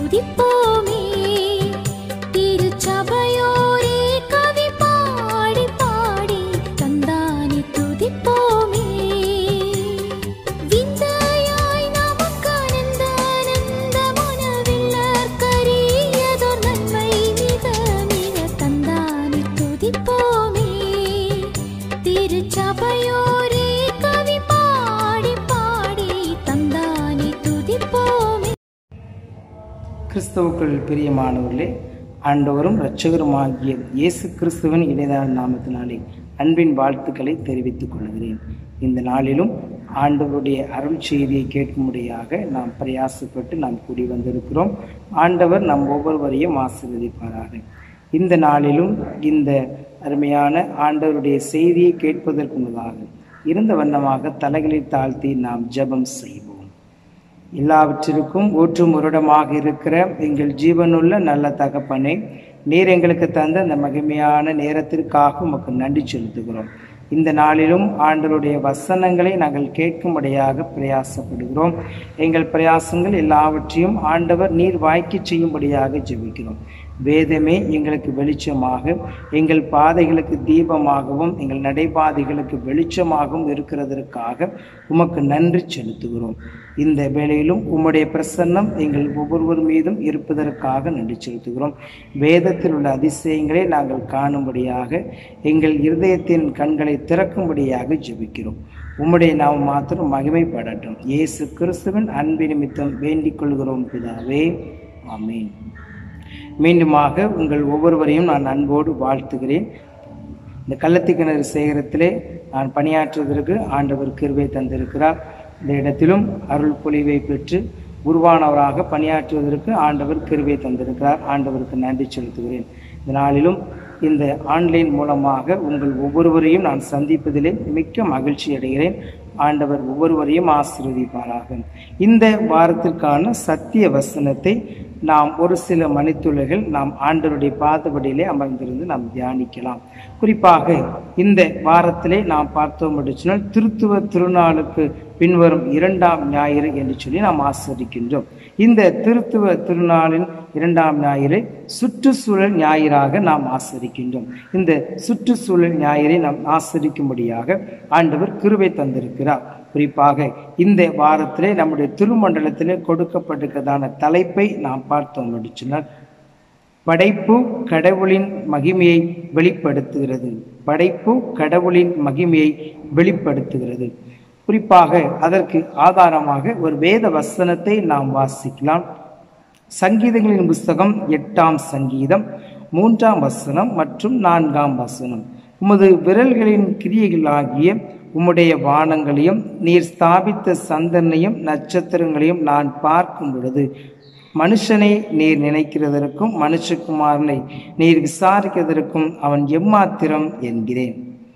துதிப்போமே திருச்சபையோரே கவி பாடி பாடி தந்தானே துதிப்போமே விந்தையாய் நமக்கு அனந்த அனந்த மனவில்லற்கரியதோர் நன்மை மிக மிக தந்தானே துதிப்போமே திருச்சபையோரே கவி பாடி பாடி தந்தானே துதிப்போமே கிறிஸ்தவுக்குள் பிரியமானவர்களே ஆண்டவரும் இரட்சகருமாகிய இயேசு கிறிஸ்துவின் இணையதான நாமத்தினாலே அன்பின் வாழ்த்துக்களை தெரிவித்துக் கொள்கிறேன் இந்த நாளிலும் ஆண்டவருடைய அருள் செய்தியை கேட்கும்படியாக நாம் பிரயாசப்பட்டு நாம் கூடி வந்திருக்கிறோம் ஆண்டவர் நம் ஒவ்வொருவரையும் ஆசீர்வதிப்பாராக இந்த நாளிலும் இந்த அருமையான ஆண்டவருடைய செய்தியை கேட்பதற்கு முன்னதாக இருந்த வண்ணமாக தலைகளை தாழ்த்தி நாம் ஜெபம் செய்வோம் எல்லாவற்றிற்கும் ஊற்றும் உருடமாக இருக்கிற எங்கள் ஜீவனுள்ள நல்ல தகப்பனே நீர் எங்களுக்கு தந்த அந்த மகிமையான நேரத்திற்காக உமக்கு நன்றி செலுத்துகிறோம் இந்த நாளிலும் ஆண்டவருடைய வசனங்களை நாங்கள் கேட்கும்படியாக பிரயாசப்படுகிறோம் எங்கள் பிரயாசங்கள் எல்லாவற்றையும் ஆண்டவர் நீர் வாய்க்கு செய்யும்படியாக ஜெபிக்கிறோம் வேதமே எங்களுக்கு வெளிச்சமாக எங்கள் பாதைகளுக்கு தீபமாகவும் எங்கள் நடைபாதைகளுக்கு வெளிச்சமாகவும் இருக்கிறதற்காக உமக்கு நன்றி செலுத்துகிறோம் இந்த வேளையிலும் உம்முடைய பிரசன்னம் எங்கள் ஒவ்வொருவர் மீதும் இருப்பதற்காக நன்றி செலுத்துகிறோம் வேதத்தில் உள்ள அதிசயங்களை நாங்கள் காணும்படியாக எங்கள் இருதயத்தின் கண்களை திறக்கும்படியாக ஜெபிக்கிறோம் உம்முடைய நாம் மாத்திரம் மகிமைப்படட்டும் இயேசு கிறிஸ்துவின் அன்பு நிமித்தம் வேண்டிக் கொள்கிறோம் பிதாவே ஆமென் மீண்டுமாக உங்கள் ஒவ்வொருவரையும் நான் அன்போடு வாழ்த்துகிறேன் இந்த கள்ளத்தி கிணறு சேகரத்திலே நான் பணியாற்றுவதற்கு ஆண்டவர் கிருபை தந்திருக்கிறார் இந்த இடத்திலும் அருள் பொழிவை பெற்று உருவானவராக பணியாற்றுவதற்கு ஆண்டவர் கிருபை தந்திருக்கிறார் ஆண்டவருக்கு நன்றி செலுத்துகிறேன் இந்த நாளிலும் இந்த ஆன்லைன் மூலமாக உங்கள் ஒவ்வொருவரையும் நான் சந்திப்பதிலே மிக்க மகிழ்ச்சி அடைகிறேன் ஆண்டவர் ஒவ்வொருவரையும் ஆசீர்வதிப்பாராக இந்த வாரத்திற்கான சத்திய வசனத்தை நாம் ஒரு சில மணித்துளைகள் நாம் ஆண்டவருடைய பாதபடியிலே அமர்ந்திருந்து நாம் தியானிக்கலாம் குறிப்பாக இந்த வாரத்திலே நாம் பார்த்தோம் என்று சொன்னால் திருத்துவ திருநாளுக்கு பின்வரும் இரண்டாம் ஞாயிறு என்று சொல்லி நாம் ஆசரிக்கின்றோம் இந்த திருத்துவ திருநாளின் இரண்டாம் ஞாயிறை சுற்றுச்சூழல் ஞாயிறாக நாம் ஆசரிக்கின்றோம் இந்த சுற்றுச்சூழல் ஞாயிறை நாம் ஆசரிக்கும்படியாக ஆண்டவர் கிருபை தந்திருக்கிறார் குறிப்பாக இந்த வாரத்திலே நம்முடைய திருமண்டலத்திலே கொடுக்கப்பட்டிருக்கிறதான தலைப்பை நாம் பார்த்தோம் என்று சொன்னால் படைப்பு கடவுளின் மகிமையை வெளிப்படுத்துகிறது படைப்பு கடவுளின் மகிமையை வெளிப்படுத்துகிறது குறிப்பாக அதற்கு ஆதாரமாக ஒரு வேத வசனத்தை நாம் வாசிக்கலாம் சங்கீதங்களின் புஸ்தகம் எட்டாம் சங்கீதம் மூன்றாம் வசனம் மற்றும் நான்காம் வசனம் உமது விரல்களின் கிரியைகளாகிய உம்முடைய வானங்களையும் நீர் ஸ்தாபித்த சந்தனையும் நட்சத்திரங்களையும் நான் பார்க்கும் பொழுது மனுஷனை நீர் நினைக்கிறதற்கும் மனுஷகுமாரனை நீர் விசாரிக்கிறதற்கும் அவன் எம்மாத்திரம் என்கிறேன்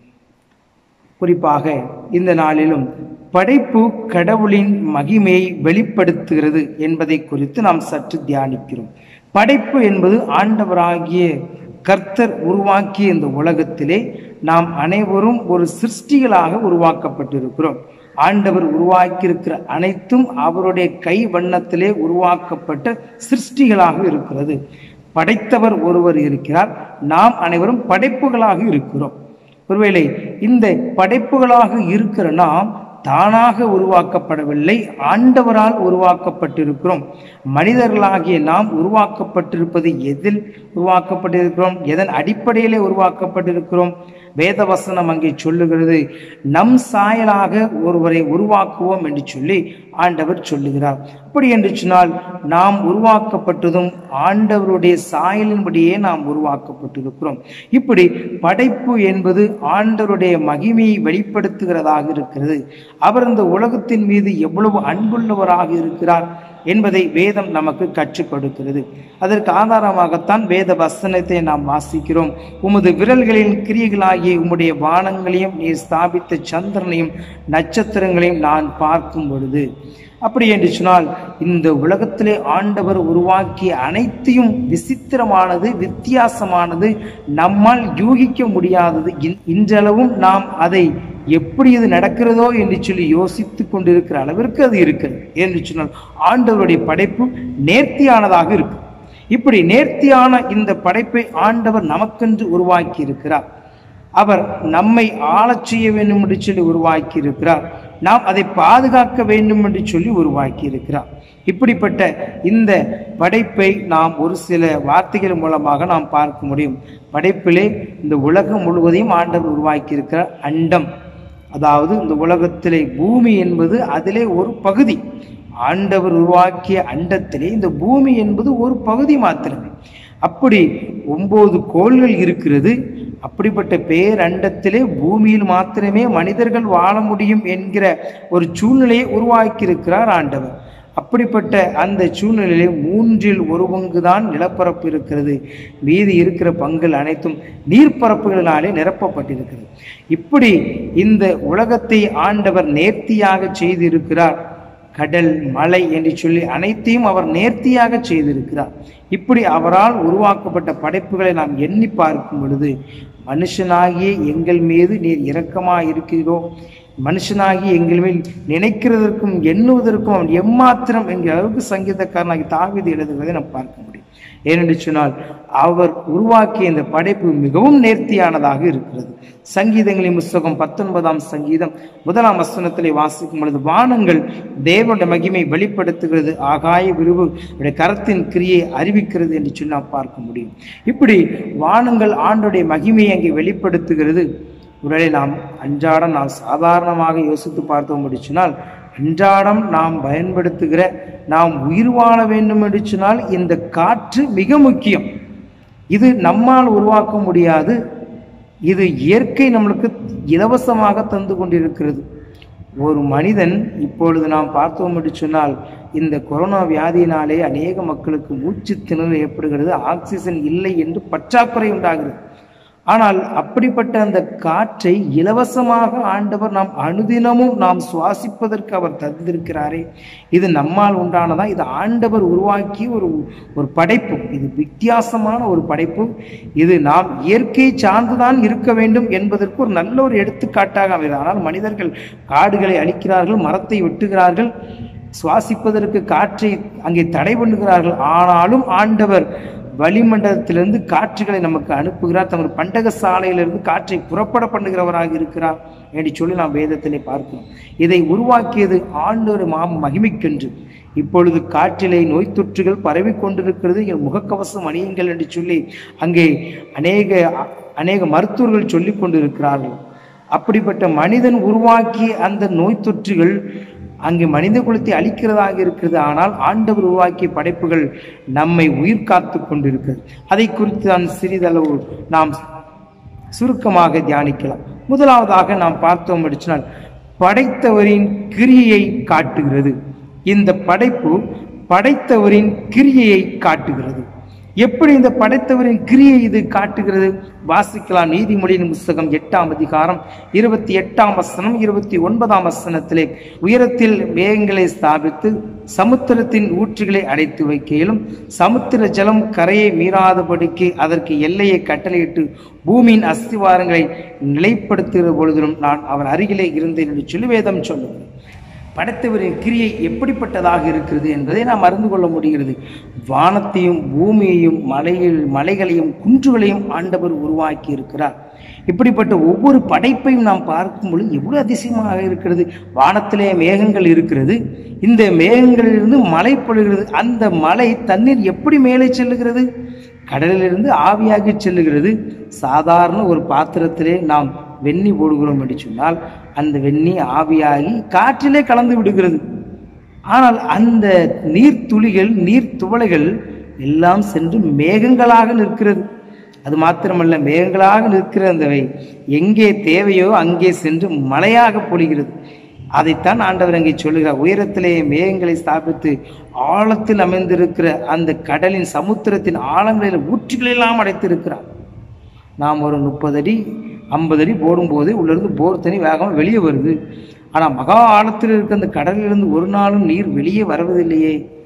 குறிப்பாக இந்த நாளிலும் படைப்பு கடவுளின் மகிமையை வெளிப்படுத்துகிறது என்பதை குறித்து நாம் சற்று தியானிக்கிறோம் படைப்பு என்பது ஆண்டவராகிய கர்த்தர் உருவாக்கிய இந்த உலகத்திலே நாம் அனைவரும் ஒரு சிருஷ்டிகளாக உருவாக்கப்பட்டிருக்கிறோம் ஆண்டவர் உருவாக்கியிருக்கிற அனைத்தும் அவருடைய கை வண்ணத்திலே உருவாக்கப்பட்ட சிருஷ்டிகளாக இருக்கிறது படைத்தவர் ஒருவர் இருக்கிறார் நாம் அனைவரும் படைப்புகளாக இருக்கிறோம் ஒருவேளை இந்த படைப்புகளாக இருக்கிற நாம் தானாக உருவாக்கப்படவில்லை ஆண்டவரால் உருவாக்கப்பட்டிருக்கிறோம் மனிதர்களாகிய நாம் உருவாக்கப்பட்டிருப்பது எதில் உருவாக்கப்பட்டிருக்கிறோம் எதன் அடிப்படையிலே உருவாக்கப்பட்டிருக்கிறோம் வேதவசனம் அங்கே சொல்லுகிறது நம் சாயலாக ஒருவரை உருவாக்குவோம் என்று சொல்லி ஆண்டவர் சொல்லுகிறார் அப்படி என்று சொன்னால் நாம் உருவாக்கப்பட்டதும் ஆண்டவருடைய சாயலின்படியே நாம் உருவாக்கப்பட்டிருக்கிறோம் இப்படி படைப்பு என்பது ஆண்டவருடைய மகிமையை வெளிப்படுத்துகிறதாக இருக்கிறது அவர் இந்த உலகத்தின் மீது எவ்வளவு அன்புள்ளவராக இருக்கிறார் என்பதை வேதம் நமக்கு கற்றுக் கொடுக்கிறது அதற்கு ஆதாரமாகத்தான் வேத வசனத்தை நாம் வாசிக்கிறோம் உமது விரல்களின் கிரியைகளாகிய உம்முடைய வானங்களையும் நீர் ஸ்தாபித்த சந்திரனையும் நட்சத்திரங்களையும் நான் பார்க்கும் பொழுது அப்படி என்று சொன்னால் இந்த உலகத்திலே ஆண்டவர் உருவாக்கிய அனைத்தையும் விசித்திரமானது வித்தியாசமானது நம்மால் யூகிக்க முடியாதது இன்- இன்றளவும் நாம் அதை எப்படி இது நடக்கிறதோ என்று சொல்லி யோசித்து கொண்டிருக்கிற அளவிற்கு அது இருக்கிறது என்று சொன்னால் ஆண்டவருடைய படைப்பு நேர்த்தியானதாக இருக்கு இப்படி நேர்த்தியான இந்த படைப்பை ஆண்டவர் நமக்கென்று உருவாக்கி இருக்கிறார் அவர் நம்மை ஆளச் செய்ய வேண்டும் என்று சொல்லி உருவாக்கி இருக்கிறார் நாம் அதை பாதுகாக்க வேண்டும் என்று சொல்லி உருவாக்கி இருக்கிறார் இப்படிப்பட்ட இந்த படைப்பை நாம் ஒரு சில வார்த்தைகள் மூலமாக நாம் பார்க்க முடியும் படைப்பிலே இந்த உலகம் முழுவதையும் ஆண்டவர் உருவாக்கி இருக்கிறார் அண்டம் அதாவது இந்த உலகத்திலே பூமி என்பது அதிலே ஒரு பகுதி ஆண்டவர் உருவாக்கிய அண்டத்திலே இந்த பூமி என்பது ஒரு பகுதி மாத்திரமே அப்படி ஒன்பது கோள்கள் இருக்கிறது அப்படிப்பட்ட பேரண்டத்திலே பூமியில் மாத்திரமே மனிதர்கள் வாழ முடியும் என்கிற ஒரு சூழ்நிலையை உருவாக்கியிருக்கிறார் ஆண்டவர் அப்படிப்பட்ட அந்த சூழ்நிலையிலே மூன்றில் ஒரு பங்கு தான் நிலப்பரப்பு இருக்கிறது மீதி இருக்கிற பங்குகள் அனைத்தும் நீர்ப்பரப்புகளினாலே நிரப்பப்பட்டிருக்கிறது இப்படி இந்த உலகத்தை ஆண்டவர் நேர்த்தியாக செய்திருக்கிறார் கடல் மலை என்று சொல்லி அனைத்தையும் அவர் நேர்த்தியாக செய்திருக்கிறார் இப்படி அவரால் உருவாக்கப்பட்ட படைப்புகளை நாம் எண்ணி பார்க்கும் பொழுது மனுஷனாகிய எங்கள் மீது நீர் இரக்கமாக இருக்கிறீரோ மனுஷனாகி எங்கள் மேல் நினைக்கிறதற்கும் எண்ணுவதற்கும் அவன் எம்மாத்திரம் என்கிற அளவுக்கு சங்கீதக்காரனாகி தாவீது எழுதுவதை நாம் பார்க்க முடியும் ஏனென்று சொன்னால் அவர் உருவாக்கிய இந்த படைப்பு மிகவும் நேர்த்தியானதாக இருக்கிறது சங்கீதங்களின் புஸ்தகம் பத்தொன்பதாம் சங்கீதம் முதலாம் வசனத்திலே வாசிக்கும் பொழுது வானங்கள் தேவனுடைய மகிமை வெளிப்படுத்துகிறது ஆகாய விருவு அவருடைய கரத்தின் கிரியை அறிவிக்கிறது என்று சொல்லி நாம் பார்க்க முடியும் இப்படி வானங்கள் ஆண்டுடைய மகிமையை அங்கே வெளிப்படுத்துகிறது ஒருவேளை நாம் அன்றாடம் நாம் சாதாரணமாக யோசித்து பார்த்தோம் என்று சொன்னால் அன்றாடம் நாம் பயன்படுத்துகிற நாம் உயிர் வாழ வேண்டும் என்று சொன்னால் இந்த காற்று மிக முக்கியம் இது நம்மால் உருவாக்க முடியாது இது இயற்கை நம்மளுக்கு இலவசமாக தந்து கொண்டிருக்கிறது ஒரு மனிதன் இப்பொழுது நாம் பார்த்தோம் என்று சொன்னால் இந்த கொரோனா வியாதியினாலே அநேக மக்களுக்கு மூச்சு திணறல் ஏற்படுகிறது ஆக்சிஜன் இல்லை என்று பற்றாக்குறை உண்டாகிறது ஆனால் அப்படிப்பட்ட அந்த காற்றை இலவசமாக ஆண்டவர் நாம் அனுதினமும் நாம் சுவாசிப்பதற்கு அவர் தந்திருக்கிறாரே இது நம்மால் உண்டானதா இது ஆண்டவர் உருவாக்கிய ஒரு ஒரு படைப்பு இது வித்தியாசமான ஒரு படைப்பு இது நாம் இயற்கை சார்ந்துதான் இருக்க வேண்டும் என்பதற்கு ஒரு நல்ல ஒரு எடுத்துக்காட்டாக அமைகிறது ஆனால் மனிதர்கள் காடுகளை அழிக்கிறார்கள் மரத்தை வெட்டுகிறார்கள் சுவாசிப்பதற்கு காற்றை அங்கே தடை பண்ணுகிறார்கள் ஆனாலும் ஆண்டவர் வளிமண்டலத்திலிருந்து காற்றுகளை நமக்கு அனுப்புகிறார் தமது பண்டக சாலையிலிருந்து காற்றை புறப்பட பண்ணுகிறவராக இருக்கிறார் என்று சொல்லி நாம் வேதத்திலே பார்க்கிறோம் இதை உருவாக்கியது ஆண்டவர் மாம் மகிமைக்கென்று இப்பொழுது காற்றிலே நோய் தொற்றுகள் பரவி கொண்டிருக்கிறது என் முகக்கவசம் அணியுங்கள் என்று சொல்லி அங்கே அநேக அநேக மருத்துவர்கள் சொல்லிக் கொண்டிருக்கிறார்கள் அப்படிப்பட்ட மனிதன் உருவாக்கிய அந்த நோய் தொற்றுகள் அங்கே மனித குலத்தை அழிக்கிறதாக இருக்கிறது ஆனால் ஆண்டவர் உருவாக்கிய படைப்புகள் நம்மை உயிர் காத்து கொண்டிருக்கிறது அதை குறித்து தான் சிறிதளவு நாம் சுருக்கமாக தியானிக்கலாம் முதலாவதாக நாம் பார்த்தோம் சொன்னால் படைத்தவரின் கிரியையை காட்டுகிறது இந்த படைப்பு படைத்தவரின் கிரியையை காட்டுகிறது எப்படி இந்த படைத்தவரின் கிரியை இது காட்டுகிறது வாசிக்கலாம் நீதிமொழியின் புஸ்தகம் எட்டாம் அதிகாரம் இருபத்தி எட்டாம் வசனம் இருபத்தி ஒன்பதாம் வசனத்திலே உயரத்தில் மேகங்களை ஸ்தாபித்து சமுத்திரத்தின் ஊற்றுகளை அடைத்து வைக்கையிலும் சமுத்திர ஜலம் கரையை மீறாதபடிக்கு அதற்கு எல்லையை கட்டளையிட்டு பூமியின் அஸ்திவாரங்களை நிலைப்படுத்துகிற பொழுதிலும் நான் அவன் அருகிலே இருந்தேன் என்று சொல்லி வேதம் சொல்லுகிறது படைத்தவரின் கிரியை எப்படிப்பட்டதாக இருக்கிறது என்பதை நாம் அறிந்து கொள்ள முடிகிறது வானத்தையும் பூமியையும் மலையில் மலைகளையும் குன்றுகளையும் ஆண்டவர் உருவாக்கி இருக்கிறார் இப்படிப்பட்ட ஒவ்வொரு படைப்பையும் நாம் பார்க்கும் பொழுது எவ்வளவு அதிசயமாக இருக்கிறது வானத்திலே மேகங்கள் இருக்கிறது இந்த மேகங்களிலிருந்து மழை பொழுகிறது அந்த மழை தண்ணீர் எப்படி மேலே செல்லுகிறது கடலிலிருந்து ஆவியாகி செல்லுகிறது சாதாரண ஒரு பாத்திரத்திலே நாம் வெண்ணி போடுகிறோம் என்று சொன்னால் அந்த வெண்ணி ஆவியாகி காற்றிலே கலந்து விடுகிறது ஆனால் அந்த நீர்த்துளிகள் நீர் துவளைகள் எல்லாம் சென்று மேகங்களாக நிற்கிறது அது மாத்திரமல்ல மேகங்களாக நிற்கிற அந்தவை எங்கே தேவையோ அங்கே சென்று மழையாக பொழிகிறது அதைத்தான் ஆண்டவர் அங்கே சொல்லுகிறார் உயரத்திலே மேகங்களை ஸ்தாபித்து ஆழத்தில் அமைந்திருக்கிற அந்த கடலின் சமுத்திரத்தின் ஆழங்களில் ஊற்றுகளெல்லாம் அடைத்திருக்கிறார் நாம் ஒரு முப்பது அடி ஐம்பது அடி போடும்போது உள்ளிருந்து போர் தண்ணி வேகமாக வெளியே வருது ஆனால் மகா ஆழத்தில் இருக்க அந்த கடலிலிருந்து ஒரு நாளும் நீர் வெளியே வருவதில்லையே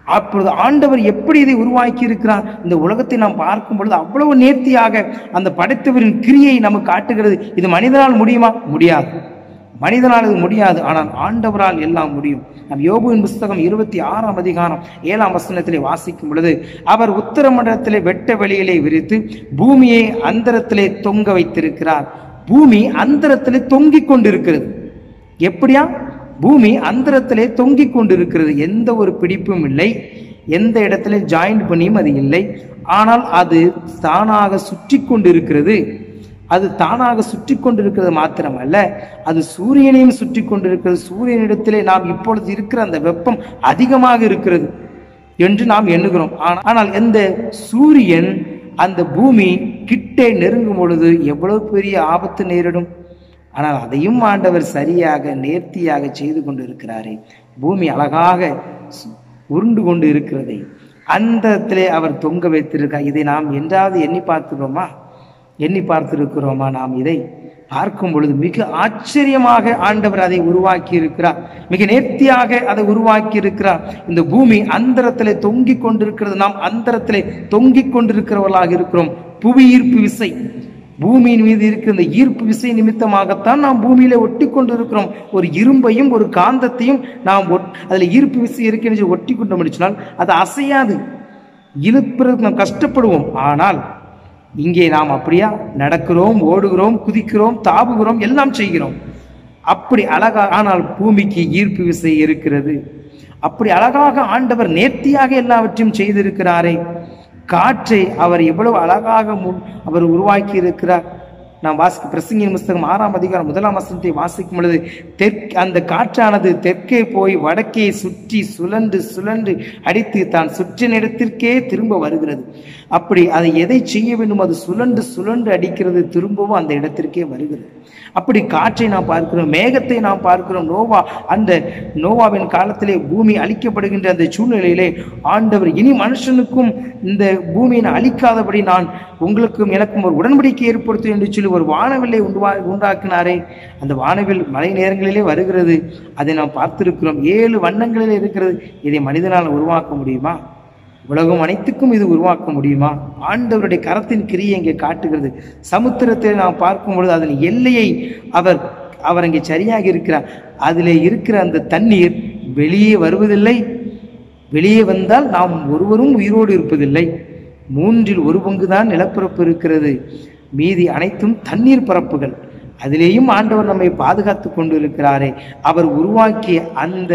அப்பொழுது ஆண்டவர் எப்படி இதை உருவாக்கி இருக்கிறார் இந்த உலகத்தை நாம் பார்க்கும் பொழுது அவ்வளவு நேர்த்தியாக அந்த படைத்தவரின் கிரியை நமக்கு காட்டுகிறது இது மனிதனால் முடியுமா முடியாது மனிதனால் இது முடியாது ஆனால் ஆண்டவரால் எல்லாம் முடியும் நம் யோபுவின் புஸ்தகம் இருபத்தி ஆறாம் அதிகாரம் ஏழாம் வசனத்திலே வாசிக்கும் பொழுது அவர் உத்தரமண்டலத்திலே வெட்ட வெளியிலே விரித்து பூமியை அந்தரத்திலே தொங்க வைத்திருக்கிறார் பூமி அந்தரத்திலே தொங்கிக் கொண்டிருக்கிறது எப்படியா பூமி அந்தரத்திலே தொங்கிக் கொண்டிருக்கிறது எந்த ஒரு பிடிப்பும் இல்லை எந்த இடத்துல ஜாயிண்ட் பண்ணியும் அது இல்லை ஆனால் அது தானாக சுற்றி கொண்டிருக்கிறது அது தானாக சுற்றி கொண்டிருக்கிறது மாத்திரமல்ல அது சூரியனையும் சுற்றி கொண்டிருக்கிறது சூரியனிடத்திலே நாம் இப்பொழுது இருக்கிற அந்த வெப்பம் அதிகமாக இருக்கிறது என்று நாம் எண்ணுகிறோம் ஆனா- ஆனால் இந்த சூரியன் அந்த பூமி கிட்டே நெருங்கும் பொழுது எவ்வளவு பெரிய ஆபத்து நேரிடும் ஆனால் அதையும் ஆண்டவர் சரியாக நேர்த்தியாக செய்து கொண்டு இருக்கிறாரே பூமி அழகாக சு- உருண்டு கொண்டு இருக்கிறதை அந்த இடத்திலே அவர் தொங்க வைத்திருக்கார் இதை நாம் என்றாவது எண்ணி பார்த்துக்கிறோமா எண்ணி பார்த்திருக்கிறோமா நாம் இதை பார்க்கும் பொழுது மிக ஆச்சரியமாக ஆண்டவர் அதை உருவாக்கி இருக்கிறார் மிக நேர்த்தியாக அதை உருவாக்கி இருக்கிறார் இந்த பூமி அந்தரத்திலே தொங்கிக் கொண்டிருக்கிறது நாம் அந்தரத்திலே தொங்கிக் கொண்டிருக்கிறவர்களாக இருக்கிறோம் புவி ஈர்ப்பு விசை பூமியின் மீது இருக்கிற இந்த ஈர்ப்பு விசை நிமித்தமாகத்தான் நாம் பூமியில ஒட்டி கொண்டிருக்கிறோம் ஒரு இரும்பையும் ஒரு காந்தத்தையும் நாம் ஒட்- அதுல ஈர்ப்பு விசை இருக்குன்னு சொல்லி ஒட்டி கொண்டு முடிச்சினால் அது அசையாது இழுப்புறதுக்கு நாம் கஷ்டப்படுவோம் ஆனால் இங்கே நாம் அப்படியா நடக்கிறோம் ஓடுகிறோம் குதிக்கிறோம் தாவுகிறோம் எல்லாம் செய்கிறோம் அப்படி அழகா ஆனால் பூமிக்கு ஈர்ப்பு விசை இருக்கிறது அப்படி அழகாக ஆண்டவர் நேர்த்தியாக எல்லாவற்றையும் செய்திருக்கிறாரே காற்றை அவர் எவ்வளவு அழகாக முன் அவர் உருவாக்கி இருக்கிறார் நாம் வாசிக்க பிரசங்கின் புஸ்தகம் ஆறாம் அதிகாரம் முதலாம் வசனத்தை வாசிக்கும் பொழுது தெற்கு அந்த காற்றானது தெற்கே போய் வடக்கே சுற்றி சுழன்று சுழன்று அடித்து தான் சுற்றின இடத்திற்கே திரும்ப வருகிறது அப்படி அதை எதை செய்ய வேண்டும் அது சுழன்று சுழன்று அடிக்கிறது திரும்பவும் அந்த இடத்திற்கே வருகிறது அப்படி காற்றை நாம் பார்க்கிறோம் மேகத்தை நாம் பார்க்கிறோம் நோவா அந்த நோவாவின் காலத்திலே பூமி அழிக்கப்படுகின்ற அந்த சூழ்நிலையிலே ஆண்டவர் இனி மனுஷனுக்கும் இந்த பூமியை அழிக்காதபடி நான் உங்களுக்கும் எனக்கும் ஒரு உடன்படிக்கை ஏற்படுத்தும் என்று சொல்லி ஒரு வானவில்லை உண்டுவா உண்டாக்கினாரே அந்த வானவில் மழை நேரங்களிலே வருகிறது அதை நாம் பார்த்திருக்கிறோம் ஏழு வண்ணங்களிலே இருக்கிறது இதை மனிதனால் உருவாக்க முடியுமா உலகம் அனைத்துக்கும் இது உருவாக்க முடியுமா ஆண்டவருடைய கரத்தின் கிரியை இங்கே காட்டுகிறது சமுத்திரத்தை நாம் பார்க்கும் பொழுது அதன் எல்லையை அவர் அவர் அங்கே சரியாக இருக்கிறார் அதிலே இருக்கிற அந்த தண்ணீர் வெளியே வருவதில்லை வெளியே வந்தால் நாம் ஒருவரும் உயிரோடு இருப்பதில்லை மூன்றில் ஒரு பங்கு தான் நிலப்பரப்பு இருக்கிறது மீதி அனைத்தும் தண்ணீர் பரப்புகள் அதிலேயும் ஆண்டவர் நம்மை பாதுகாத்து கொண்டு இருக்கிறாரே அவர் உருவாக்கிய அந்த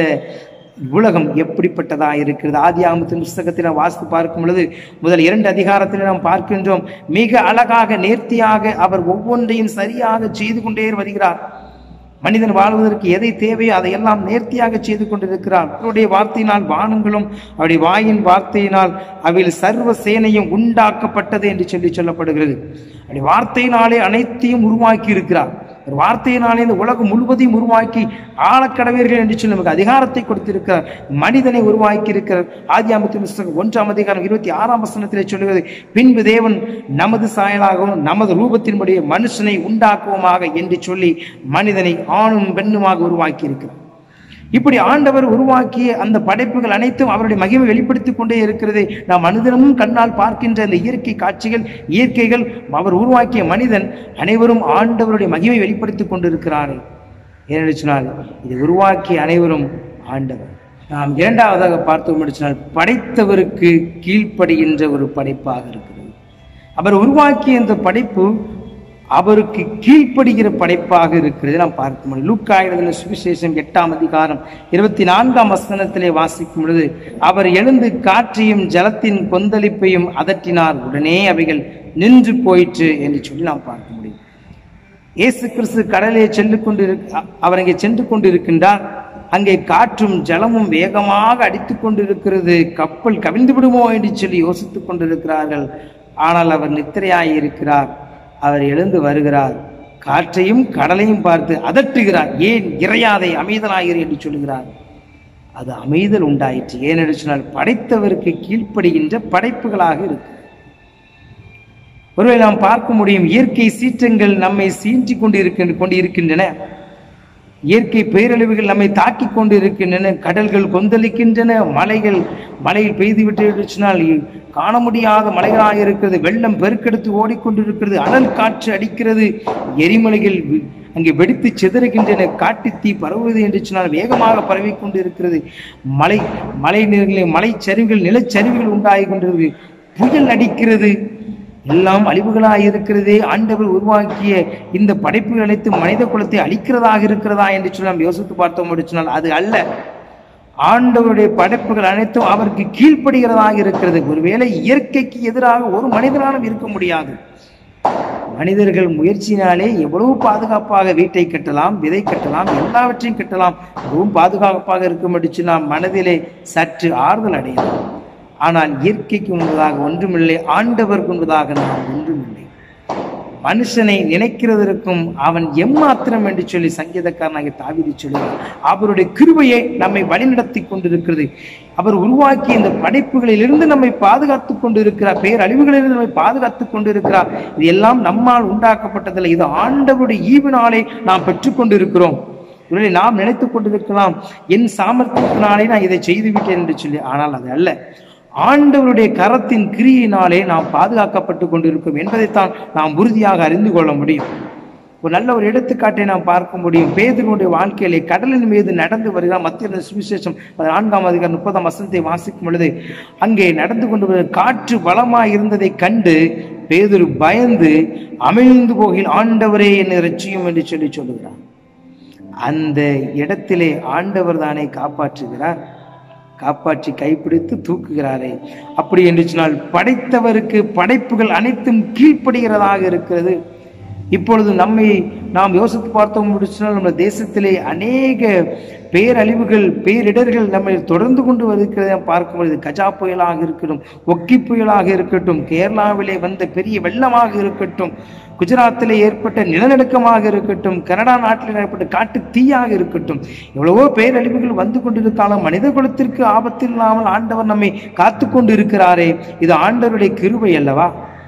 உலகம் எப்படிப்பட்டதா இருக்கிறது ஆதி ஆமத்தின் புஸ்தகத்தில் நாம் வாசித்து பார்க்கும் பொழுது முதல் இரண்டு அதிகாரத்தில் நாம் பார்க்கின்றோம் மிக அழகாக நேர்த்தியாக அவர் ஒவ்வொன்றையும் சரியாக செய்து கொண்டே வருகிறார் மனிதன் வாழ்வதற்கு எதை தேவையோ அதையெல்லாம் நேர்த்தியாக செய்து கொண்டிருக்கிறார் அவருடைய வார்த்தையினால் வானங்களும் அவருடைய வாயின் வார்த்தையினால் அவையில் சர்வ சேனையும் உண்டாக்கப்பட்டது என்று சொல்லி சொல்லப்படுகிறது அவருடைய வார்த்தையினாலே அனைத்தையும் உருவாக்கி இருக்கிறார் ஒரு வார்த்தையினாலே இந்த உலகம் முழுவதையும் உருவாக்கி ஆழக்கடவீர்கள் என்று சொல்லி நமக்கு அதிகாரத்தை கொடுத்திருக்கிறார் மனிதனை உருவாக்கி இருக்கிறார் ஆதி அமத்தின் புஸ்தகம் ஒன்றாம் அதிகாரம் இருபத்தி ஆறாம் வசனத்திலே சொல்லுகிறது பின்பு தேவன் நமது சாயலாகவும் நமது ரூபத்தின்படி மனுஷனை உண்டாக்குவோமாக என்று சொல்லி மனிதனை ஆணும் பெண்ணுமாக உருவாக்கி இருக்கிறார் இப்படி ஆண்டவர் உருவாக்கிய அந்த படைப்புகள் அனைத்தும் அவருடைய மகிமை வெளிப்படுத்திக் கொண்டே இருக்கிறது நாம் மனிதனும் கண்ணால் பார்க்கின்ற அந்த இயற்கை காட்சிகள் இயற்கைகள் அவர் உருவாக்கிய மனிதன் அனைவரும் ஆண்டவருடைய மகிமை வெளிப்படுத்திக் கொண்டிருக்கிறார்கள் ஏனென்று சொன்னால் இதை உருவாக்கிய அனைவரும் ஆண்டவர் நாம் இரண்டாவதாக பார்த்தோம் என்று சொன்னால் படைத்தவருக்கு கீழ்ப்படுகின்ற ஒரு படைப்பாக இருக்கிறது அவர் உருவாக்கிய இந்த படைப்பு அவருக்கு கீழ்ப்படுகிற படைப்பாக இருக்கிறது நாம் பார்க்க முடியும் லூக்கா எழுதின சுவிசேஷம் எட்டாம் அதிகாரம் இருபத்தி நான்காம் வசனத்திலே வாசிக்கும் பொழுது அவர் எழுந்து காற்றையும் ஜலத்தின் கொந்தளிப்பையும் அதட்டினார் உடனே அவைகள் நின்று போயிற்று என்று சொல்லி நாம் பார்க்க முடியும் இயேசு கிறிஸ்து கடலே சென்று கொண்டு அவர் அங்கே சென்று கொண்டிருக்கின்றார் அங்கே காற்றும் ஜலமும் வேகமாக அடித்துக் கொண்டிருக்கிறது கப்பல் கவிழ்ந்து விடுமோ என்று சொல்லி யோசித்துக் கொண்டிருக்கிறார்கள் ஆனால் அவர் நித்திரையாய் இருக்கிறார் அவர் எழுந்து வருகிறார் காற்றையும் கடலையும் பார்த்து அதட்டுகிறார் ஏன் இறையாதை அமைதலாயிரு என்று சொல்கிறார் அது அமைதல் உண்டாயிற்று ஏனென்று சொன்னால் படைத்தவருக்கு கீழ்ப்படுகின்ற படைப்புகளாக இருக்கு ஒருவேளை நாம் பார்க்க முடியும் இயற்கை சீற்றங்கள் நம்மை சீற்றிக் கொண்டு இருக்கின்ற கொண்டு இருக்கின்றன இயற்கை பேரழிவுகள் நம்மை தாக்கி கொண்டு இருக்கின்றன கடல்கள் கொந்தளிக்கின்றன மலைகள் மலையில் பெய்து விட்டுச்சுனால் காண முடியாத மலைகளாக இருக்கிறது வெள்ளம் பெருக்கெடுத்து ஓடிக்கொண்டிருக்கிறது அனல் காற்று அடிக்கிறது எரிமலைகள் வி- அங்கே வெடித்து சிதறுகின்றன காட்டுத்தீ பரவுவது என்று சொன்னால் வேகமாக பரவி கொண்டு இருக்கிறது மலை மலை நீர்களில் மலைச்சரிவுகள் நிலச்சரிவுகள் உண்டாகி கொண்டிருக்கிறது புயல் அடிக்கிறது எல்லாம் அழிவுகளாக இருக்கிறதே ஆண்டவர் உருவாக்கிய இந்த படைப்புகள் அனைத்து மனித குலத்தை அழிக்கிறதாக இருக்கிறதா என்று சொல்லி நாம் யோசித்து பார்த்தோம் என்று சொன்னால் அது அல்ல ஆண்டவருடைய படைப்புகள் அனைத்தும் அவருக்கு கீழ்ப்படுகிறதாக இருக்கிறது ஒருவேளை இயற்கைக்கு எதிராக ஒரு மனிதனாலும் இருக்க முடியாது மனிதர்கள் முயற்சியினாலே எவ்வளவு பாதுகாப்பாக வீட்டை கட்டலாம் விதை கட்டலாம் எல்லாவற்றையும் கட்டலாம் மிகவும் பாதுகாப்பாக இருக்கும் என்று சொன்னால் மனதிலே சற்று ஆறுதல் அடையலாம் ஆனால் இயற்கைக்கு முன்பதாக ஒன்றுமில்லை ஆண்டவருக்கு முன்பதாக நாம் ஒன்றுமில்லை மனுஷனை நினைக்கிறதற்கும் அவன் எம்மாத்திரம் என்று சொல்லி சங்கீதக்காரனாக தாவிதி சொல்லுவார் அவருடைய கிருபையை நம்மை வழிநடத்தி கொண்டிருக்கிறது அவர் உருவாக்கிய இந்த படைப்புகளிலிருந்து நம்மை பாதுகாத்துக் கொண்டிருக்கிறார் பேரழிவுகளிலிருந்து நம்மை பாதுகாத்துக் கொண்டிருக்கிறார் இது எல்லாம் நம்மால் உண்டாக்கப்பட்டதில்லை இது ஆண்டவருடைய ஈவினாலே நாம் பெற்றுக்கொண்டிருக்கிறோம் ஒருவேளை நாம் நினைத்துக் கொண்டிருக்கலாம் என் சாமர்த்தியத்தினாலே நான் இதை செய்துவிட்டேன் என்று சொல்லி ஆனால் அது அல்ல ஆண்டவருடைய கரத்தின் கிரியினாலே நாம் பாதுகாக்கப்பட்டு கொண்டிருக்கும் என்பதைத்தான் நாம் உறுதியாக அறிந்து கொள்ள முடியும் ஒரு நல்ல ஒரு எடுத்துக்காட்டை நாம் பார்க்க முடியும் பேதனுடைய வாழ்க்கையிலே கடலின் மீது நடந்து வருகிறார் மத்திய சுவிசேஷம் நான்காம் அதிகாரம் முப்பதாம் வசனத்தை வாசிக்கும் பொழுது அங்கே நடந்து கொண்டு வருகிற காற்று பலமாய் இருந்ததை கண்டு பேதுரு பயந்து அமிழ்ந்து போகில் ஆண்டவரே என்னை ரட்சியும் என்று சொல்லி சொல்லுகிறார் அந்த இடத்திலே ஆண்டவர் தானே காப்பாற்றுகிறார் காப்பாற்றி கைப்பிடித்து தூக்குகிறாரே அப்படி என்று சொன்னால் படைத்தவருக்கு படைப்புகள் அனைத்தும் கீழ்ப்படுகிறதாக இருக்கிறது இப்பொழுது நம்மை நாம் யோசித்து பார்த்தோம் முடிச்சுனால் நம்ம தேசத்திலே அநேக பேரழிவுகள் பேரிடர்கள் நம்மை தொடர்ந்து கொண்டு வருகிறதை நாம் பார்க்கும்பொழுது கஜா புயலாக இருக்கட்டும் ஒக்கி புயலாக இருக்கட்டும் கேரளாவிலே வந்த பெரிய வெள்ளமாக இருக்கட்டும் குஜராத்திலே ஏற்பட்ட நிலநடுக்கமாக இருக்கட்டும் கனடா நாட்டில் ஏற்பட்ட காட்டு தீயாக இருக்கட்டும் எவ்வளவோ பேரழிவுகள் வந்து கொண்டிருக்காலும் மனித குலத்திற்கு ஆபத்து இல்லாமல் ஆண்டவர் நம்மை காத்து கொண்டு இருக்கிறாரே இது ஆண்டவருடைய கிருபை அல்லவா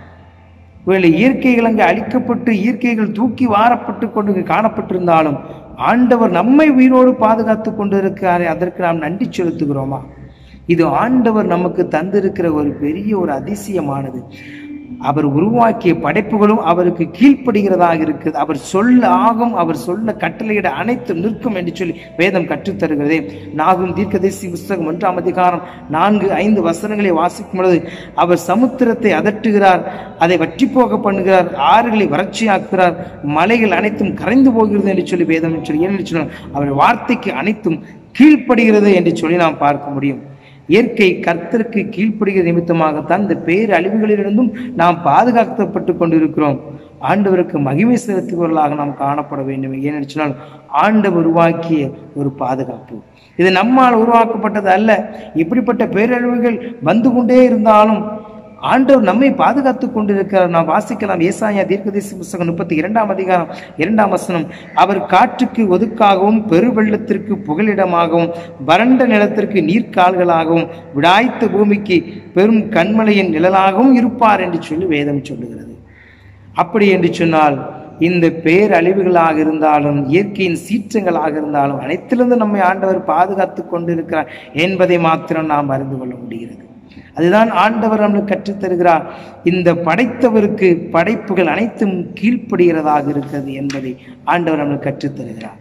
ஒருவேளை இயற்கைகள் அங்கே அழிக்கப்பட்டு இயற்கைகள் தூக்கி வாரப்பட்டு கொண்டு காணப்பட்டிருந்தாலும் ஆண்டவர் நம்மை உயிரோடு பாதுகாத்து கொண்டு இருக்கிறாரே அதற்கு நாம் நன்றி செலுத்துகிறோமா இது ஆண்டவர் நமக்கு தந்திருக்கிற ஒரு பெரிய ஒரு அதிசயமானது அவர் உருவாக்கிய படைப்புகளும் அவருக்கு கீழ்ப்படுகிறதாக இருக்குது அவர் சொல்ல ஆகும் அவர் சொல்ல கட்டளையிட அனைத்தும் நிற்கும் என்று சொல்லி வேதம் கற்றுத்தருகிறதே நாகும் தீர்க்கதரிசி புஸ்தகம் ஒன்றாம் அதிகாரம் நான்கு ஐந்து வசனங்களை வாசிக்கும் பொழுது அவர் சமுத்திரத்தை அதட்டுகிறார் அதை வற்றி போக பண்ணுகிறார் ஆறுகளை வறட்சியாக்குகிறார் மலைகள் அனைத்தும் கரைந்து போகிறது என்று சொல்லி வேதம் சொல்லி ஏன்னு சொன்னால் அவர் வார்த்தைக்கு அனைத்தும் கீழ்ப்படுகிறது என்று சொல்லி நாம் பார்க்க முடியும் இயற்கை கர்த்தருக்கு கீழ்ப்படுகிற நிமித்தமாகத்தான் இந்த பேரழிவுகளிலிருந்தும் நாம் பாதுகாக்கப்பட்டு கொண்டிருக்கிறோம் ஆண்டவருக்கு மகிமை செலுத்துபவர்களாக நாம் காணப்பட வேண்டும் ஏனென்று சொன்னால் ஆண்டவர் உருவாக்கிய ஒரு பாதுகாப்பு இது நம்மால் உருவாக்கப்பட்டது அல்ல இப்படிப்பட்ட பேரழிவுகள் வந்து கொண்டே இருந்தாலும் ஆண்டவர் நம்மை பாதுகாத்துக் கொண்டிருக்கிறார் நாம் வாசிக்கலாம் ஏசாயா தீர்க்கதரிசி புஸ்தகம் முப்பத்தி இரண்டாம் அதிகாரம் இரண்டாம் வசனம் அவர் காற்றுக்கு ஒதுக்காகவும் பெருவெள்ளத்திற்கு புகலிடமாகவும் வறண்ட நிலத்திற்கு நீர்க்கால்களாகவும் விடாய்த்த பூமிக்கு பெரும் கண்மலையின் நிழலாகவும் இருப்பார் என்று சொல்லி வேதம் சொல்லுகிறது அப்படி என்று சொன்னால் இந்த பேரழிவுகளாக இருந்தாலும் இயற்கையின் சீற்றங்களாக இருந்தாலும் அனைத்திலிருந்து நம்மை ஆண்டவர் பாதுகாத்து கொண்டிருக்கிறார் என்பதை மாத்திரம் நாம் அறிந்து கொள்ள முடிகிறது அதுதான் ஆண்டவர் நம்மளுக்கு கற்றுத் தருகிறார் இந்த படைத்தவருக்கு படைப்புகள் அனைத்தும் கீழ்ப்படுகிறதாக இருக்கிறது என்பதை ஆண்டவர் நம்மளுக்கு கற்றுத் தருகிறார்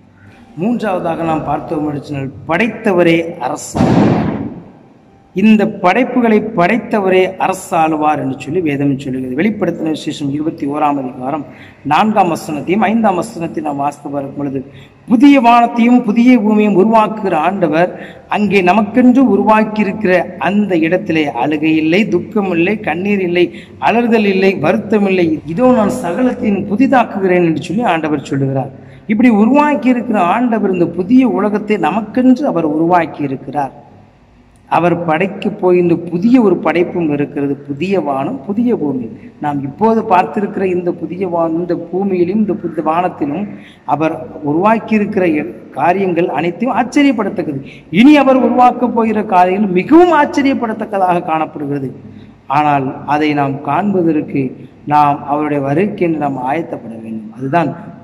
மூன்றாவதாக நாம் பார்த்தோம் என்று சொன்னால் படைத்தவரே அரசு இந்த படைப்புகளை படைத்தவரே அரசாளுவார் என்று சொல்லி வேதம் சொல்லுகிறது வெளிப்படுத்தின விசேஷம் இருபத்தி ஓராம் அதிகாரம் நான்காம் வசனத்தையும் ஐந்தாம் வசனத்தையும் நாம் வாசித்து பார்க்கும் பொழுது புதிய வானத்தையும் புதிய பூமியையும் உருவாக்குகிற ஆண்டவர் அங்கே நமக்கென்று உருவாக்கி இருக்கிற அந்த இடத்திலே அழுகை இல்லை துக்கம் இல்லை கண்ணீர் இல்லை அலறுதல் இல்லை வருத்தம் இல்லை இதோ நான் சகலத்தையும் புதிதாக்குகிறேன் என்று சொல்லி ஆண்டவர் சொல்லுகிறார் இப்படி உருவாக்கி இருக்கிற ஆண்டவர் இந்த புதிய உலகத்தை நமக்கென்று அவர் உருவாக்கி இருக்கிறார் அவர் படைக்க போய் இந்த புதிய ஒரு படைப்பும் இருக்கிறது புதிய வானம் புதிய பூமி நாம் இப்போது பார்த்திருக்கிற இந்த புதிய வானம் இந்த பூமியிலும் இந்த புதிய வானத்திலும் அவர் உருவாக்கி இருக்கிற காரியங்கள் அனைத்தையும் ஆச்சரியப்படத்தக்கது இனி அவர் உருவாக்கப் போகிற காரியங்கள் மிகவும் ஆச்சரியப்படத்தக்கதாக காணப்படுகிறது ஆனால் அதை நாம் காண்பதற்கு நாம் அவருடைய வருகைக்கு என்று நாம் ஆயத்தப்பட வேண்டும் அதுதான்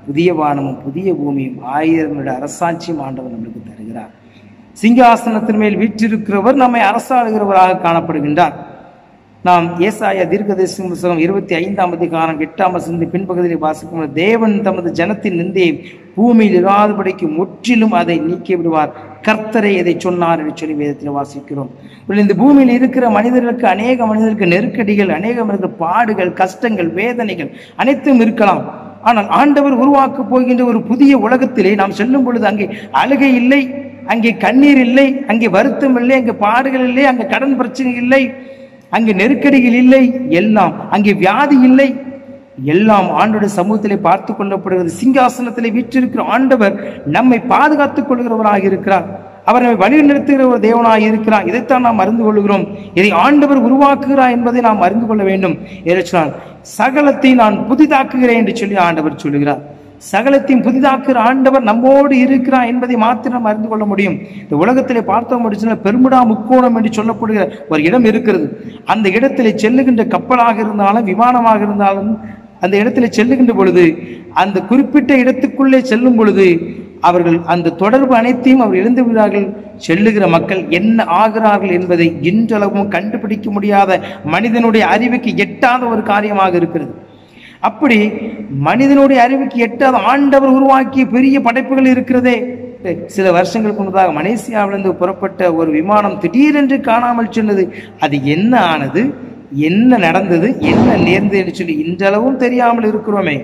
புதிய வானமும் புதிய பூமியும் ஆயிரம் வருட அரசாட்சியும் ஆண்டவர் நம்மளுக்கு தருகிறார் சிங்காசனத்தின் மேல் வீற்றிருக்கிறவர் நம்மை அரசாளுகிறவராக காணப்படுகின்றார் நாம் ஏசாயா தீர்க்கதரிசி புத்தகம் இருபத்தி ஐந்தாம் அதிகாரம் எட்டாம் வசந்த பின்பகுதியில் வாசிக்கும் போது, தேவன் தமது ஜனத்தின் நிந்தையை பூமியில் இராதபடிக்கு முற்றிலும் அதை நீக்கி விடுவார் கர்த்தரை இதை சொன்னார் என்று சொல்லி வேதத்தில் வாசிக்கிறோம் இப்படி இந்த பூமியில் இருக்கிற மனிதர்களுக்கு அநேக மனிதர்களுக்கு நெருக்கடிகள் அநேக மனிதர்கள் பாடுகள் கஷ்டங்கள் வேதனைகள் அனைத்தும் இருக்கலாம் ஆனால் ஆண்டவர் உருவாக்க போகின்ற ஒரு புதிய உலகத்திலே நாம் செல்லும் பொழுது அங்கே அழுகை இல்லை அங்கே கண்ணீர் இல்லை அங்கே வருத்தம் இல்லை அங்கே பாடுகள் இல்லை அங்கே கடன் பிரச்சனை இல்லை அங்கே நெருக்கடிகள் இல்லை எல்லாம் அங்கே வியாதி இல்லை எல்லாம் ஆண்டோட சமூகத்திலே பார்த்து கொள்ளப்படுகிறது சிங்காசனத்திலே வீற்றிருக்கிற ஆண்டவர் நம்மை பாதுகாத்துக் கொள்கிறவராக இருக்கிறார் அவர் நம்மை வழி நிறுத்துகிற ஒரு தேவனாக இருக்கிறார் இதைத்தான் நாம் அறிந்து கொள்கிறோம் இதை ஆண்டவர் உருவாக்குகிறார் என்பதை நாம் அறிந்து கொள்ள வேண்டும் ஏனென்றால் சகலத்தை நான் புதிதாக்குகிறேன் என்று சொல்லி ஆண்டவர் சொல்லுகிறார் சகலத்தையும் புதிதாக்குகிற ஆண்டவர் நம்மோடு இருக்கிறார் என்பதை மாத்திரம் அறிந்து கொள்ள முடியும் இந்த உலகத்திலே பார்த்தோம் முடிச்சுன்னா பெருமுடா முக்கோணம் என்று சொல்லப்படுகிற ஒரு இடம் இருக்கிறது அந்த இடத்திலே செல்லுகின்ற கப்பலாக இருந்தாலும் விமானமாக இருந்தாலும் அந்த இடத்திலே செல்லுகின்ற பொழுது அந்த குறிப்பிட்ட இடத்துக்குள்ளே செல்லும் பொழுது அவர்கள் அந்த தொடர்பு அனைத்தையும் அவர் இழந்து விடுகிறார்கள் செல்லுகிற மக்கள் என்ன ஆகிறார்கள் என்பதை இன்றளவும் கண்டுபிடிக்க முடியாத மனிதனுடைய அறிவுக்கு எட்டாத ஒரு காரியமாக இருக்கிறது அப்படி மனிதனுடைய அறிவுக்கு எட்டாத ஆண்டவர் உருவாக்கிய பெரிய படைப்புகள் இருக்கிறதே சில வருஷங்களுக்கு முன்னதாக மலேசியாவிலிருந்து புறப்பட்ட ஒரு விமானம் திடீரென்று காணாமல் சென்றது அது என்ன ஆனது என்ன நடந்தது என்ன நேர்ந்தது என்று சொல்லி இன்றளவும் தெரியாமல் இருக்கிறோமே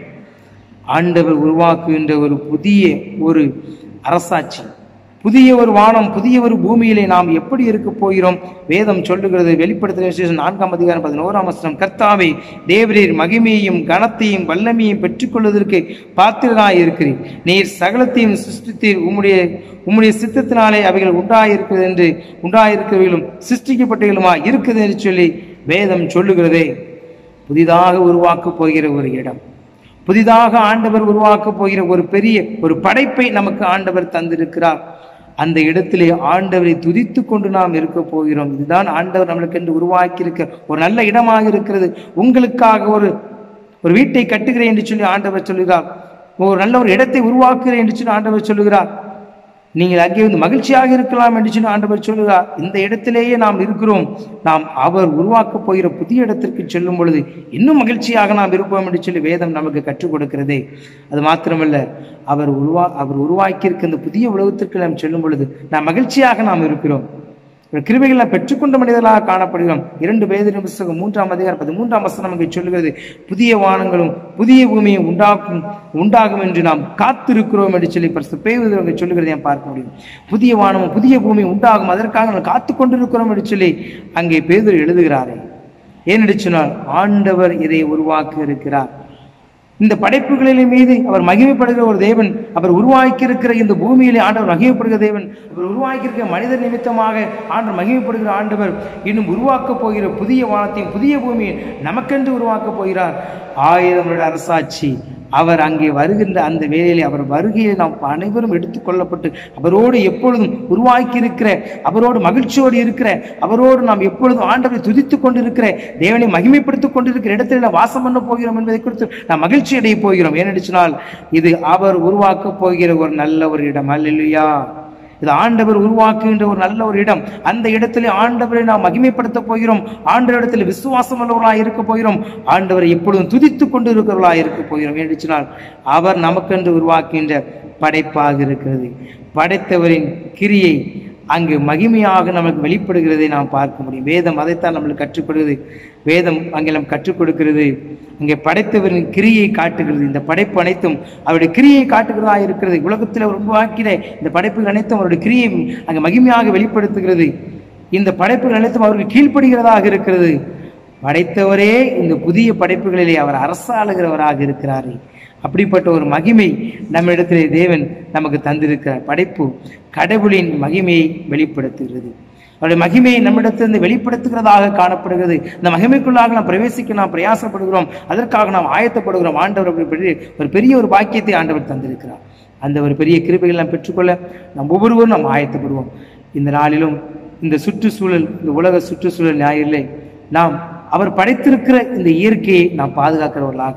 ஆண்டவர் உருவாக்குகின்ற ஒரு புதிய ஒரு அரசாட்சி புதிய ஒரு வானம் புதிய ஒரு பூமியிலே நாம் எப்படி இருக்க போகிறோம் வேதம் சொல்லுகிறது வெளிப்படுத்தின விசேஷம் நான்காம் அதிகாரம் பதினோராம் வசனம் கர்த்தாவே தேவரீர் மகிமையையும் கனத்தையும் வல்லமையும் பெற்றுக்கொள்வதற்கு பாத்திரனாய் இருக்கிறீர் நீர் சகலத்தையும் சிருஷ்டித்தீர் உம்முடைய உம்முடைய சித்தத்தினாலே அவைகள் உண்டாயிருக்கிறது என்று உண்டாயிருக்கிறவைகளும் சிருஷ்டிக்கப்பட்டவைகளுமா இருக்குது என்று சொல்லி வேதம் சொல்லுகிறதே புதிதாக உருவாக்கப் போகிற ஒரு இடம் புதிதாக ஆண்டவர் உருவாக்கப் போகிற ஒரு பெரிய ஒரு படைப்பை நமக்கு ஆண்டவர் தந்திருக்கிறார் அந்த இடத்திலே ஆண்டவரை துதித்து கொண்டு நாம் இருக்க போகிறோம் இதுதான் ஆண்டவர் நம்மளுக்கு என்று உருவாக்கி இருக்க ஒரு நல்ல இடமாக இருக்கிறது உங்களுக்காக ஒரு ஒரு வீட்டை கட்டுகிறேன் என்று சொல்லி ஆண்டவர் சொல்லுகிறார் ஒரு நல்ல ஒரு இடத்தை உருவாக்குகிறேன் என்று சொல்லி ஆண்டவர் சொல்லுகிறார் நீங்கள் அங்கே வந்து மகிழ்ச்சியாக இருக்கலாம் என்று சொல்லி ஆண்டவர் சொல்லுகிறார் இந்த இடத்திலேயே நாம் இருக்கிறோம் நாம் அவர் உருவாக்கப் போகிற புதிய இடத்திற்கு செல்லும் பொழுது இன்னும் மகிழ்ச்சியாக நாம் இருப்போம் என்று சொல்லி வேதம் நமக்கு கற்றுக் கொடுக்கிறதே அது மாத்திரமல்ல அவர் உருவா அவர் உருவாக்கியிருக்க இந்த புதிய உலகத்திற்கு நாம் செல்லும் பொழுது நாம் மகிழ்ச்சியாக நாம் இருக்கிறோம் கிருபைகளை பெற்றுக்கொண்ட மனிதர்களாக காணப்படுகிறோம் இரண்டு வேதின புஸ்தகம் மூன்றாம் அதிகாரம் பதிமூன்றாம் வசனம் நமக்கு சொல்லுகிறது புதிய வானங்களும் புதிய பூமியும் உண்டாக்கும் உண்டாகும் என்று நாம் காத்திருக்கிறோம் என்று சொல்லி பரிசு பேய்வது அங்கே சொல்லுகிறதை நாம் பார்க்க முடியும் புதிய வானமும் புதிய பூமியும் உண்டாகும் அதற்காக நாம் காத்து கொண்டிருக்கிறோம் என்று சொல்லி அங்கே பேதர் எழுதுகிறாரே ஏனென்று சொன்னால் ஆண்டவர் இதை உருவாக்க இருக்கிறார் இந்த படைப்புகளின் மீது அவர் மகிமைப்படுகிற ஒரு தேவன் அவர் உருவாக்கி இருக்கிற இந்த பூமியிலே ஆண்டவர் மகிமைப்படுகிற தேவன் அவர் உருவாக்கி இருக்கிற மனிதர் நிமித்தமாக ஆண்டவர் மகிமைப்படுகிற ஆண்டவர் இன்னும் உருவாக்கப் போகிற புதிய வானத்தையும் புதிய பூமியை நமக்கென்று உருவாக்கப் போகிறார் ஆயிரம் வருட அரசாட்சி அவர் அங்கே வருகின்ற அந்த வேலையிலே அவர் வருகையை நாம் அனைவரும் எடுத்துக்கொள்ளப்பட்டு அவரோடு எப்பொழுதும் உருவாக்கி இருக்கிற அவரோடு மகிழ்ச்சியோடு இருக்கிற அவரோடு நாம் எப்பொழுதும் ஆண்டவரை துதித்துக் கொண்டிருக்கிற தேவனை மகிமைப்படுத்திக் கொண்டிருக்கிற இடத்தில் நாம் வாசம் பண்ண போகிறோம் என்பதை குறித்து நாம் மகிழ்ச்சி அடைய போகிறோம் ஏனென்று சொன்னால் இது அவர் உருவாக்கப் போகிற ஒரு நல்ல ஒரு இடம் அல்லா இது ஆண்டவர் உருவாக்குகின்ற ஒரு நல்ல ஒரு இடம் அந்த இடத்திலே ஆண்டவரை நாம் மகிமைப்படுத்த போகிறோம் ஆண்டவரிடத்தில் விசுவாசம் உள்ளவர்களாக இருக்க போகிறோம் ஆண்டவரை எப்பொழுதும் துதித்துக் கொண்டு இருக்கிறவர்களாக இருக்க போகிறோம் என்று சொன்னால் அவர் நமக்கென்று உருவாக்குகின்ற படைப்பாக இருக்கிறது படைத்தவரின் கிரியை அங்கு மகிமையாக நமக்கு வெளிப்படுகிறதை நாம் பார்க்க முடியும் வேதம் அதைத்தான் நம்மளுக்கு கற்றுக் கொடுக்கிறது வேதம் அங்கே நாம் கற்றுக் கொடுக்கிறது அங்கே படைத்தவரின் கிரியை காட்டுகிறது இந்த படைப்பு அனைத்தும் அவருடைய கிரியை காட்டுகிறதா இருக்கிறது உலகத்தில் அவர் உருவாக்கின இந்த படைப்புகள் அனைத்தும் அவருடைய கிரியை அங்கே மகிமையாக வெளிப்படுத்துகிறது இந்த படைப்புகள் அனைத்தும் அவருக்கு கீழ்ப்படுகிறதாக இருக்கிறது படைத்தவரே இந்த புதிய படைப்புகளிலே அவர் அரசாளுகிறவராக இருக்கிறாரே அப்படிப்பட்ட ஒரு மகிமை நம்ம இடத்திலே தேவன் நமக்கு தந்திருக்கிறார் படைப்பு கடவுளின் மகிமையை வெளிப்படுத்துகிறது அவருடைய மகிமையை நம்மிடத்திலிருந்து வெளிப்படுத்துகிறதாக காணப்படுகிறது இந்த மகிமைக்குள்ளாக நாம் பிரவேசிக்க நாம் பிரயாசப்படுகிறோம் அதற்காக நாம் ஆயத்தப்படுகிறோம் ஆண்டவர் அப்படி பெரிய ஒரு பெரிய ஒரு பாக்கியத்தை ஆண்டவர் தந்திருக்கிறார் அந்த ஒரு பெரிய கிருபைகள் நாம் பெற்றுக்கொள்ள நாம் ஒவ்வொருவரும் நாம் ஆயத்தப்படுவோம் இந்த நாளிலும் இந்த சுற்றுச்சூழல் இந்த உலக சுற்றுச்சூழல் ஞாயிறிலே நாம் அவர் படைத்திருக்கிற இந்த இயற்கையை நாம் பாதுகாக்கிறவர்களாக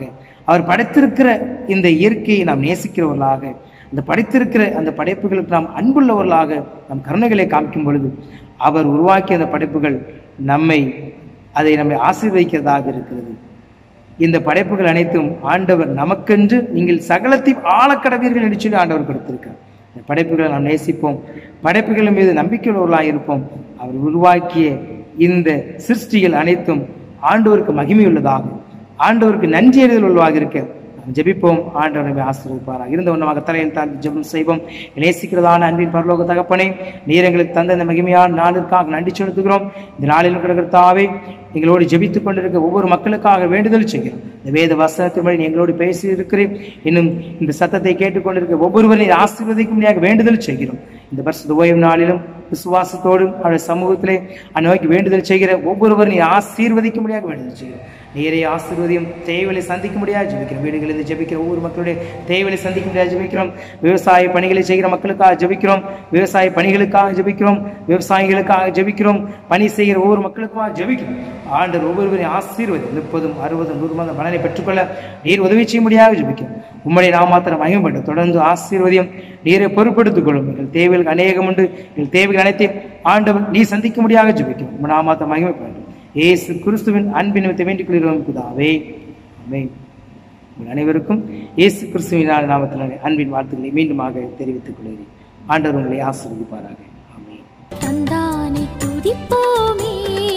அவர் படைத்திருக்கிற இந்த இயற்கையை நாம் நேசிக்கிறவர்களாக அந்த படைத்திருக்கிற அந்த படைப்புகளுக்கு நாம் அன்புள்ளவர்களாக நம் கருணைகளை காமிக்கும் பொழுது அவர் உருவாக்கிய அந்த படைப்புகள் நம்மை அதை நம்மை ஆசீர்வதிக்கிறதாக இருக்கிறது இந்த படைப்புகள் அனைத்தும் ஆண்டவர் நமக்கென்று நீங்கள் சகலத்தையும் ஆழக்கடவீர்கள் என்று சொல்லி ஆண்டவர் கொடுத்திருக்கார் இந்த படைப்புகளை நாம் நேசிப்போம் படைப்புகள் மீது நம்பிக்கையுள்ளவர்களாக இருப்போம் அவர் உருவாக்கிய இந்த சிருஷ்டிகள் அனைத்தும் ஆண்டவருக்கு மகிமையுள்ளதாக ஆண்டவருக்கு நன்றி அறிதல் உள்ளதாக இருக்க நாம் ஜெபிப்போம் ஆண்டவர் நம்மை ஆசீர்வதிப்பாராக இருந்த ஒன்றமாக தலையில் தாழ்ந்து ஜெபம் செய்வோம் நேசிக்கிறதான அன்பின் பரலோக தகப்பனே நீர் எங்களுக்கு தந்த இந்த மகிமையான நாளுக்காக நன்றி செலுத்துகிறோம் இந்த நாளில் கிடக்கிற தாவே எங்களோடு ஜெபித்துக் கொண்டிருக்க ஒவ்வொரு மக்களுக்காக வேண்டுதல் செய்கிறோம் இந்த வேத வசனத்தின் வழி நீ எங்களோடு பேசி இருக்கிறேன் இன்னும் இந்த சத்தத்தை கேட்டுக்கொண்டிருக்க ஒவ்வொருவரையும் ஆசீர்வதிக்கும்படியாக வேண்டுதல் செய்கிறோம் இந்த பரிசுத்த ஓய்வு நாளிலும் விசுவாசத்தோடும் அவருடைய சமூகத்திலே அந்நோக்கி வேண்டுதல் செய்கிற ஒவ்வொருவரும் நீ ஆசீர்வதிக்கும்படியாக வேண்டுதல் செய்கிறோம் நேரே ஆசீர்வதியும் தேவைகளை சந்திக்க முடியாது ஜெபிக்கிறோம் வீடுகளில் ஜெபிக்கிற ஒவ்வொரு மக்களுடைய தேவைகளை சந்திக்க முடியாது ஜெபிக்கிறோம் விவசாய பணிகளை செய்கிற மக்களுக்காக ஜெபிக்கிறோம் விவசாய பணிகளுக்காக ஜெபிக்கிறோம் விவசாயிகளுக்காக ஜெபிக்கிறோம் பணி செய்கிற ஒவ்வொரு மக்களுக்காக ஜெபிக்கிறோம் ஆண்டவர் ஒவ்வொருவரையும் ஆசீர்வதி முப்பதும் அறுபதும் நூறு மாதம் பலனை பெற்றுக்கொள்ள நீர் உதவி செய்ய முடியாது ஜெபிக்கிறோம் உம்முடைய நாமாத்திரம் மகிமைப்பட்டு தொடர்ந்து ஆசீர்வதியும் நீரை பொறுப்படுத்திக் கொள்ளும் எங்கள் தேவைகள் அநேகம் உண்டு எங்கள் தேவைகள் அனைத்தையும் ஆண்டவர் நீ சந்திக்க முடியாது ஜெபிக்கும் உம் நாமாத்திரம் மகிமைப்படும் ஏசு கிறிஸ்துவின் அன்பின் நிமித்த வேண்டிக் கொள்கிறோம் பிதாவே ஆமென் உங்கள் அனைவருக்கும் இயேசு கிறிஸ்துவின் நாமத்தினாலே அன்பின் வாழ்த்துக்களை மீண்டுமாக தெரிவித்துக் கொள்கிறேன் ஆண்டவர் உங்களை ஆசீர்வதிப்பாராக ஆமென் தந்தானை துதிப்போமே